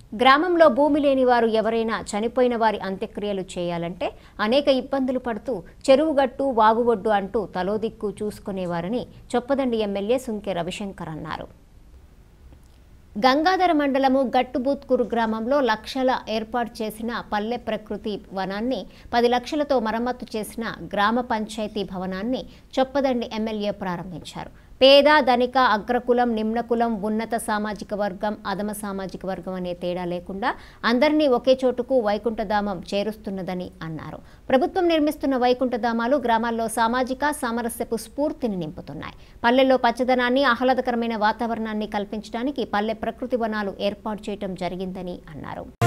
గ్రామంలో భూమి లేని వారు ఎవరైనా చనిపోయిన వారి అంత్యక్రియలు చేయాలంటే అనేక ఇబ్బందులు పడుతూ చెరువుగట్టు వాగుఒడ్డు అంటూ తలోదిక్కు చూసుకునేవారని చొప్పదండి ఎమ్మెల్యే సుంకె రవిశంకర్ అన్నారు గంగాధర మండలము గట్టుబూత్కూరు గ్రామంలో లక్షల ఏర్పాటు చేసిన పల్లె ప్రకృతి వనాన్ని పది లక్షలతో మరమ్మతు చేసిన గ్రామ పంచాయతీ భవనాన్ని చొప్పదండి ఎమ్మెల్యే ప్రారంభించారు పేద ధనిక అగ్రకులం నిమ్నకులం ఉన్నత సామాజిక వర్గం అధమ సామాజిక వర్గం అనే తేడా లేకుండా అందరినీ ఒకే చోటుకు వైకుంఠధామం చేరుస్తున్నదని అన్నారు ప్రభుత్వం నిర్మిస్తున్న వైకుంఠధామాలు గ్రామాల్లో సామాజిక సామరస్యపు స్ఫూర్తిని నింపుతున్నాయి పల్లెల్లో పచ్చదనాన్ని ఆహ్లాదకరమైన వాతావరణాన్ని కల్పించడానికి పల్లె ప్రకృతి వనాలు ఏర్పాటు చేయడం జరిగిందని అన్నారు